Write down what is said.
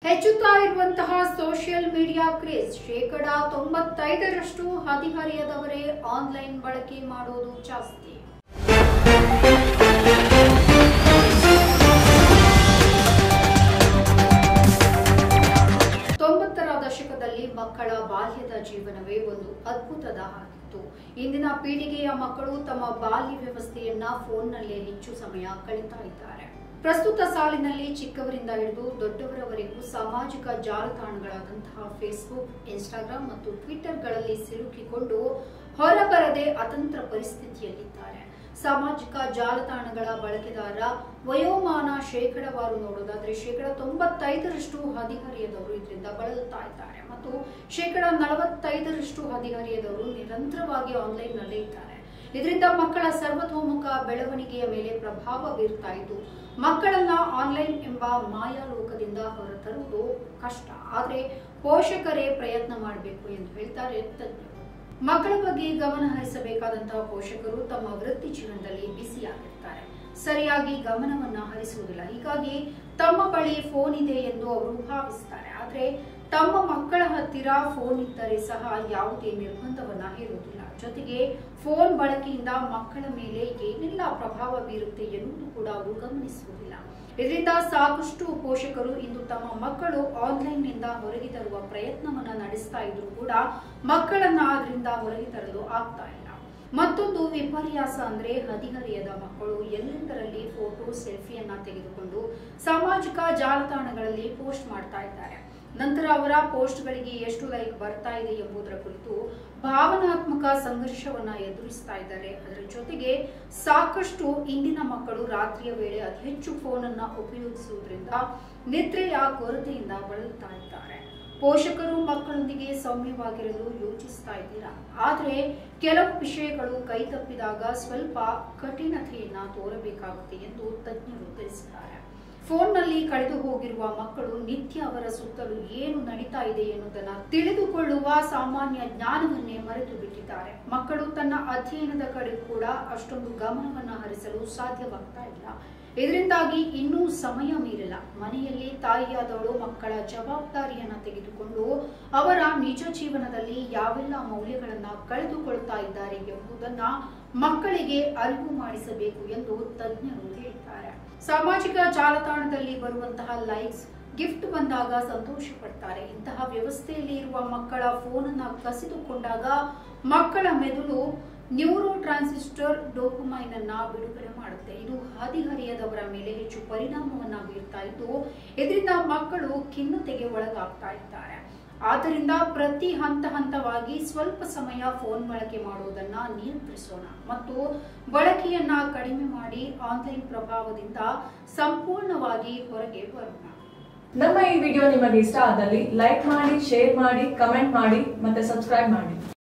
ಹೆಚ್ಚುತ್ತಾ ಇರುವಂತಹ social media craze ಶೇಕಡ ತೊಂಬತ್ತೈದರಷ್ಟು ಹದಿಹರೆಯದವರೇ ಆನ್ಲೈನ್ ಬಳಕೆ ಮಾಡೋದು ಜಾಸ್ತಿ ತೊಂಬತ್ತರ ದಶಕದಲ್ಲಿ ಮಕ್ಕಳ ಬಾಲ್ಯದ ಜೀವನವೇ ಒಂದು ಅದ್ಭುತದ ಹಾಗಿತ್ತು ಇಂದಿನ ಪೀಳಿಗೆಯ ಮಕ್ಕಳು ತಮ್ಮ ಬಾಲ್ಯ ವ್ಯವಸ್ಥೆಯನ್ನ ಫೋನ್ನಲ್ಲೇ ಹೆಚ್ಚು ಸಮಯ ಕಳೀತಾ ಇದ್ದಾರೆ ಪ್ರಸ್ತುತ ಸಾಲಿನಲ್ಲಿ ಚಿಕ್ಕವರಿಂದ ಹಿಡಿದು ದೊಡ್ಡವರವರೆಗೂ ಸಾಮಾಜಿಕ ಜಾಲತಾಣಗಳಾದಂತಹ ಫೇಸ್ಬುಕ್ ಇನ್ಸ್ಟಾಗ್ರಾಂ ಮತ್ತು ಟ್ವಿಟರ್ಗಳಲ್ಲಿ ಸಿಲುಕಿಕೊಂಡು ಹೊರಬರದೆ ಅತಂತ್ರ ಪರಿಸ್ಥಿತಿಯಲ್ಲಿದ್ದಾರೆ ಸಾಮಾಜಿಕ ಜಾಲತಾಣಗಳ ಬಳಕೆದಾರ ವಯೋಮಾನ ಶೇಕಡವಾರು ನೋಡೋದಾದ್ರೆ ಶೇಕಡ ತೊಂಬತ್ತೈದರಷ್ಟು ಹದಿಹರೆಯದವರು ಇದರಿಂದ ಬಳಲ್ತಾ ಇದ್ದಾರೆ ಮತ್ತು ಶೇಕಡ ನಲವತ್ತೈದರಷ್ಟು ಹದಿಹರೆಯದವರು ನಿರಂತರವಾಗಿ ಆನ್ಲೈನ್ ನಲ್ಲೇ ಇದ್ದಾರೆ ಇದರಿಂದ ಮಕ್ಕಳ ಸರ್ವತೋಮುಖ ಬೆಳವಣಿಗೆಯ ಮೇಲೆ ಪ್ರಭಾವ ಬೀರ್ತಾ ಇದ್ದು ಮಕ್ಕಳನ್ನ ಆನ್ಲೈನ್ ಎಂಬ ಮಾಯಾಲೋಕದಿಂದ ಹೊರತರುವುದು ಕಷ್ಟ ಆದ್ರೆ ಪೋಷಕರೇ ಪ್ರಯತ್ನ ಮಾಡಬೇಕು ಎಂದು ಹೇಳ್ತಾರೆ ತಜ್ಞರು ಮಕ್ಕಳ ಬಗ್ಗೆ ಗಮನ ಹರಿಸಬೇಕಾದಂತಹ ಪೋಷಕರು ತಮ್ಮ ವೃತ್ತಿ ಜೀವನದಲ್ಲಿ ಬ್ಯುಸಿಯಾಗಿರ್ತಾರೆ ಸರಿಯಾಗಿ ಗಮನವನ್ನ ಹರಿಸುವುದಿಲ್ಲ ಹೀಗಾಗಿ ತಮ್ಮ ಬಳಿ ಫೋನ್ ಇದೆ ಎಂದು ಅವರು ಭಾವಿಸ್ತಾರೆ ಆದ್ರೆ ತಮ್ಮ ಮಕ್ಕಳ ಹತ್ತಿರ ಫೋನ್ ಇದ್ದರೆ ಸಹ ಯಾವುದೇ ನಿರ್ಬಂಧವನ್ನ ಹೇರುವುದಿಲ್ಲ ಜೊತೆಗೆ ಫೋನ್ ಬಳಕೆಯಿಂದ ಮಕ್ಕಳ ಮೇಲೆ ಏನೆಲ್ಲ ಪ್ರಭಾವ ಬೀರುತ್ತೆ ಎನ್ನುವುದು ಕೂಡ ಅವರು ಗಮನಿಸುವುದಿಲ್ಲ ಇದರಿಂದ ಸಾಕಷ್ಟು ಪೋಷಕರು ಇಂದು ತಮ್ಮ ಮಕ್ಕಳು ಆನ್ಲೈನ್ ನಿಂದ ಹೊರಗೆ ತರುವ ಪ್ರಯತ್ನವನ್ನ ನಡೆಸ್ತಾ ಇದ್ರು ಕೂಡ ಮಕ್ಕಳನ್ನ ಅದರಿಂದ ಹೊರಗೆ ತರಲು ಆಗ್ತಾ ಇಲ್ಲ ಮತ್ತೊಂದು ವಿಪರ್ಯಾಸ ಅಂದ್ರೆ ಹದಿಹರೆಯದ ಮಕ್ಕಳು ಎಲ್ಲೆಂದರಲ್ಲಿ ಫೋಟೋ ಸೆಲ್ಫಿಯನ್ನ ತೆಗೆದುಕೊಂಡು ಸಾಮಾಜಿಕ ಜಾಲತಾಣಗಳಲ್ಲಿ ಪೋಸ್ಟ್ ಮಾಡ್ತಾ ಇದ್ದಾರೆ ನಂತರ ಅವರ ಪೋಸ್ಟ್ಗಳಿಗೆ ಎಷ್ಟು ಲೈಕ್ ಬರ್ತಾ ಇದೆ ಎಂಬುದರ ಕುರಿತು ಭಾವನಾತ್ಮಕ ಸಂಘರ್ಷವನ್ನ ಎದುರಿಸ್ತಾ ಇದ್ದಾರೆ ಅದರ ಜೊತೆಗೆ ಸಾಕಷ್ಟು ಇಂದಿನ ಮಕ್ಕಳು ರಾತ್ರಿಯ ವೇಳೆ ಅತಿ ಹೆಚ್ಚು ಫೋನ್ ಅನ್ನ ಉಪಯೋಗಿಸುವುದರಿಂದ ನಿದ್ರೆಯ ಕೊರತೆಯಿಂದ ಬಳಲ್ತಾ ಇದ್ದಾರೆ ಪೋಷಕರು ಮಕ್ಕಳೊಂದಿಗೆ ಸೌಮ್ಯವಾಗಿರಲು ಯೋಚಿಸ್ತಾ ಇದ್ದೀರಾ ಆದ್ರೆ ಕೆಲವು ವಿಷಯಗಳು ಕೈ ತಪ್ಪಿದಾಗ ಸ್ವಲ್ಪ ಕಠಿಣತೆಯನ್ನ ತೋರಬೇಕಾಗುತ್ತೆ ಎಂದು ತಜ್ಞರು ತಿಳಿಸಿದ್ದಾರೆ ಫೋನ್ನಲ್ಲಿ ಕಳೆದು ಹೋಗಿರುವ ಮಕ್ಕಳು ನಿತ್ಯ ಅವರ ಸುತ್ತಲೂ ಏನು ನಡೀತಾ ಇದೆ ಎನ್ನುವುದನ್ನು ತಿಳಿದುಕೊಳ್ಳುವ ಸಾಮಾನ್ಯ ಜ್ಞಾನವನ್ನೇ ಮರೆತು ಬಿಟ್ಟಿದ್ದಾರೆ ಮಕ್ಕಳು ತನ್ನ ಅಧ್ಯಯನದ ಕಡೆ ಕೂಡ ಅಷ್ಟೊಂದು ಗಮನವನ್ನ ಹರಿಸಲು ಸಾಧ್ಯವಾಗ್ತಾ ಇಲ್ಲ ಇದರಿಂದಾಗಿ ಇನ್ನೂ ಸಮಯ ಮೀರಿಲ್ಲ ಮನೆಯಲ್ಲಿ ತಾಯಿಯಾದವಳು ಮಕ್ಕಳ ಜವಾಬ್ದಾರಿಯನ್ನ ತೆಗೆದುಕೊಂಡು ಅವರ ನಿಜ ಜೀವನದಲ್ಲಿ ಯಾವೆಲ್ಲ ಮೌಲ್ಯಗಳನ್ನ ಕಳೆದುಕೊಳ್ತಾ ಇದ್ದಾರೆ ಎಂಬುದನ್ನ ಮಕ್ಕಳಿಗೆ ಅರಿವು ಮಾಡಿಸಬೇಕು ಎಂದು ತಜ್ಞರು ಹೇಳ್ತಾರೆ ಸಾಮಾಜಿಕ ಜಾಲತಾಣದಲ್ಲಿ ಬರುವಂತಹ ಲೈಕ್ಸ್ ಗಿಫ್ಟ್ ಬಂದಾಗ ಸಂತೋಷ ಪಡ್ತಾರೆ ಇಂತಹ ವ್ಯವಸ್ಥೆಯಲ್ಲಿ ಇರುವ ಮಕ್ಕಳ ಫೋನ್ ಅನ್ನ ಕಸಿದುಕೊಂಡಾಗ ಮಕ್ಕಳ ಮೆದುಳು ನ್ಯೂರೋ ಟ್ರಾನ್ಸಿಸ್ಟರ್ ಡೋಪಮೈನ್ ಅನ್ನ ಬಿಡುಗಡೆ ಮಾಡುತ್ತೆ ಇದು ಹದಿಹರೆಯದವರ ಮೇಲೆ ಹೆಚ್ಚು ಪರಿಣಾಮವನ್ನ ಬೀರ್ತಾ ಇದ್ದು ಇದರಿಂದ ಮಕ್ಕಳು ಖಿನ್ನತೆಗೆ ಒಳಗಾಗ್ತಾ ಇದ್ದಾರೆ ಆದ್ದರಿಂದ ಪ್ರತಿ ಹಂತ ಹಂತವಾಗಿ ಸ್ವಲ್ಪ ಸಮಯ ಫೋನ್ ಬಳಕೆ ಮಾಡುವುದನ್ನ ನಿಯಂತ್ರಿಸೋಣ ಮತ್ತು ಬಳಕೆಯನ್ನ ಕಡಿಮೆ ಮಾಡಿ ಆನ್ಲೈನ್ ಪ್ರಭಾವದಿಂದ ಸಂಪೂರ್ಣವಾಗಿ ಹೊರಗೆ ಬರೋಣ ನಮ್ಮ ಈ ವಿಡಿಯೋ ನಿಮಗೆ ಇಷ್ಟ ಆದಲ್ಲಿ ಲೈಕ್ ಮಾಡಿ ಶೇರ್ ಮಾಡಿ ಕಮೆಂಟ್ ಮಾಡಿ ಮತ್ತೆ ಸಬ್ಸ್ಕ್ರೈಬ್ ಮಾಡಿ